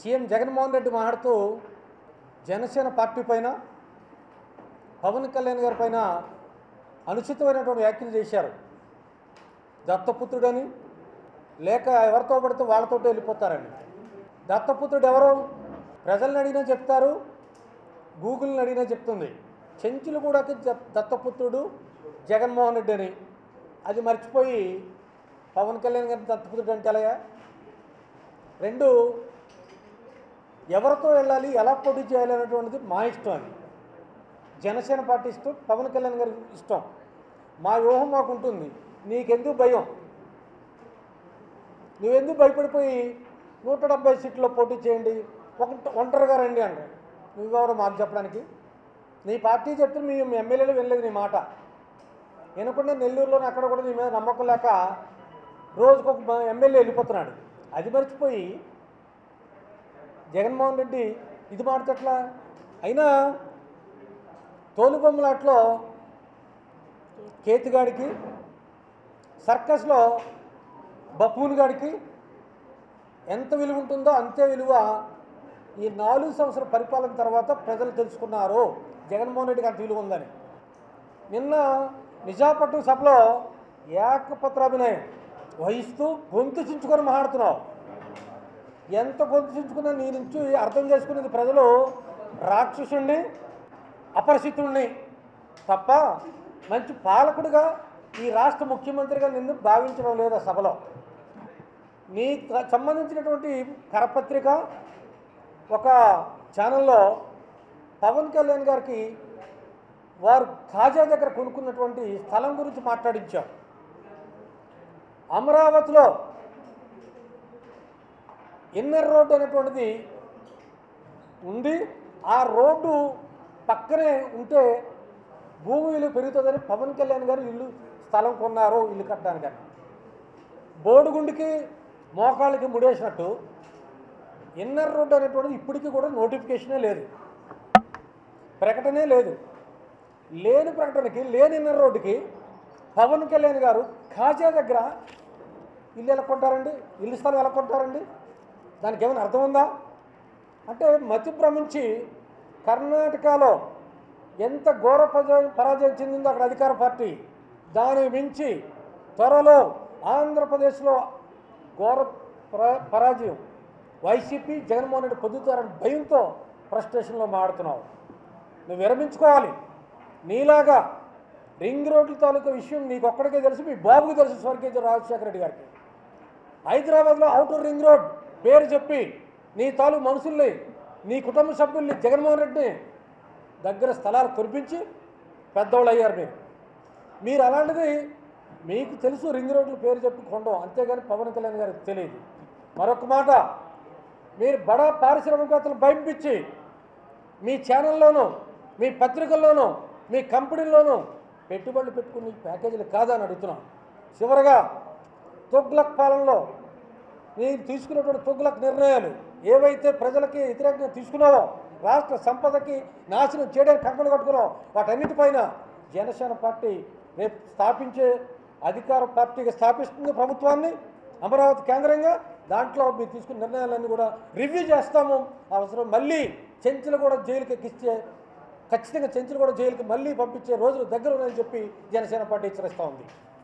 CM Jaganmohan Reddy మాట్లాడుతూ Janasena party పైన పవన్ కళ్యాణ్ గారి పైన అనుచితమైనటువంటి వ్యాఖ్యలు చేశారు దత్తపుత్రుడని లేక ఎవరితో పడితే వాళ్ళతోటి వెళ్ళిపోతారని దత్తపుత్రుడు ఎవరు ప్రజల్ని అడిగినా చెప్తారు గూగుల్ని అడిగినా చెప్తుంది చెంచులు కూడా దత్తపుత్రుడు జగన్మోహన్ రెడ్డి అని అది మర్చిపోయి పవన్ కళ్యాణ్ గారి దత్తపుత్రుడు అంటే ఎలాగా రెండు ఎవరితో వెళ్ళాలి ఎలా పోటీ చేయాలి అనేటువంటిది మా ఇష్టం అది జనసేన పార్టీ ఇష్టం పవన్ కళ్యాణ్ గారి ఇష్టం మా వ్యూహం మాకు ఉంటుంది నీకెందుకు భయం నువ్వెందుకు భయపడిపోయి నూట డెబ్బై సీట్లో పోటీ చేయండి ఒక ఒంటరిగా రండి అంటారు నువ్వెవరు మాకు చెప్పడానికి నీ పార్టీ చెప్తే మీ మీ ఎమ్మెల్యేలు వెళ్ళలేదు నీ మాట వినకుండా నెల్లూరులోనే అక్కడ కూడా నీ మీద నమ్మకం లేక రోజుకు ఒక ఎమ్మెల్యే వెళ్ళిపోతున్నాడు అది మర్చిపోయి జగన్మోహన్ రెడ్డి ఇది మాట్లాడట్లా అయినా తోలుబొమ్మలాట్లో కేతిగాడికి సర్కస్లో బప్పూన్ గాడికి ఎంత విలువ ఉంటుందో అంతే విలువ ఈ నాలుగు సంవత్సరాల పరిపాలన తర్వాత ప్రజలు తెలుసుకున్నారు జగన్మోహన్ రెడ్డికి అంత విలువ ఉందని నిన్న నిజాపట్నం సభలో ఏకపత్రాభినయం వహిస్తూ గొంతు చించుకొని మాట్లాడుతున్నావు ఎంత గొంతు చించుకున్నా నీ నుంచి అర్థం చేసుకునేది ప్రజలు రాక్షసుణ్ణి అపరిచితుణ్ణి తప్ప మంచి పాలకుడిగా ఈ రాష్ట్ర ముఖ్యమంత్రిగా నిన్ను భావించడం లేదు ఆ సభలో నీ సంబంధించినటువంటి కరపత్రిక ఒక ఛానల్లో పవన్ కళ్యాణ్ గారికి వారు ఖాజా దగ్గర కొనుక్కున్నటువంటి స్థలం గురించి మాట్లాడించాం అమరావతిలో ఇన్నర్ రోడ్డు అనేటువంటిది ఉంది ఆ రోడ్డు పక్కనే ఉంటే భూమి విలువ పెరుగుతుందని పవన్ కళ్యాణ్ గారు ఇల్లు స్థలం కొన్నారు ఇల్లు కట్టడానికని బోడుగుండికి మోకాళ్ళకి ముడేసినట్టు ఇన్నర్ రోడ్డు అనేటువంటిది ఇప్పటికీ కూడా నోటిఫికేషనే లేదు ప్రకటనే లేదు లేని ప్రకటనకి లేని ఇన్నర్ రోడ్డుకి పవన్ కళ్యాణ్ గారు ఖాజా దగ్గర ఇల్లు ఎలా కొంటారండి ఇల్లు స్థలం ఎలా కొంటారండి దానికి ఏమైనా అర్థం ఉందా అంటే మతి భ్రమించి కర్ణాటకలో ఎంత ఘోర పరాజయం పరాజయం చెందిందో అక్కడ అధికార పార్టీ దాని మించి త్వరలో ఆంధ్రప్రదేశ్లో ఘోర పరా- పరాజయం వైసీపీ జగన్మోహన్ రెడ్డి పొందుతారని భయంతో ఫ్రస్ట్రేషన్లో మాడుతున్నావు నువ్వు విరమించుకోవాలి నీలాగా రింగ్ రోడ్ల తాలూకా విషయం నీకు ఒక్కడికే తెలుసు మీ బాబుకి తెలుసు స్వర్గీయ రాజశేఖర రెడ్డి గారికి హైదరాబాద్లో అవుటర్ రింగ్ రోడ్ పేరు చెప్పి నీ తాలూ మనుషుల్ని నీ కుటుంబ సభ్యుల్ని జగన్మోహన్ రెడ్డిని దగ్గర స్థలాలు కురిపించి పెద్దవాళ్ళు అయ్యారు మీరు మీరు అలాంటిది మీకు తెలుసు రింగ్ రోడ్ల పేరు చెప్పి కొండం అంతేగాని పవన్ కళ్యాణ్ గారికి తెలియదు మరొక మాట మీరు బడా పారిశ్రామికవేత్తలు భయపించి మీ ఛానల్లోనూ మీ పత్రికల్లోనూ మీ కంపెనీల్లోనూ పెట్టుబడులు పెట్టుకుని ప్యాకేజీలు కాదని అడుగుతున్నాం చివరగా తుగ్లక్ పాలనలో నేను తీసుకున్నటువంటి తుగ్లక్ నిర్ణయాలు ఏవైతే ప్రజలకి వ్యతిరేకంగా తీసుకున్నావో రాష్ట్ర సంపదకి నాశనం చేయడానికి కంకణం కట్టుకున్నావు వాటన్నిటిపైన జనసేన పార్టీ రేపు స్థాపించే అధికార పార్టీగా స్థాపిస్తుంది ప్రభుత్వాన్ని అమరావతి కేంద్రంగా దాంట్లో మీరు తీసుకున్న నిర్ణయాలన్నీ కూడా రివ్యూ చేస్తాము అవసరం మళ్ళీ చెంచులు కూడా జైలుకి ఎక్కిస్తే ఖచ్చితంగా చెంచులు కూడా జైలుకి మళ్ళీ పంపించే రోజులు దగ్గర ఉన్నాయని చెప్పి జనసేన పార్టీ హెచ్చరిస్తూ ఉంది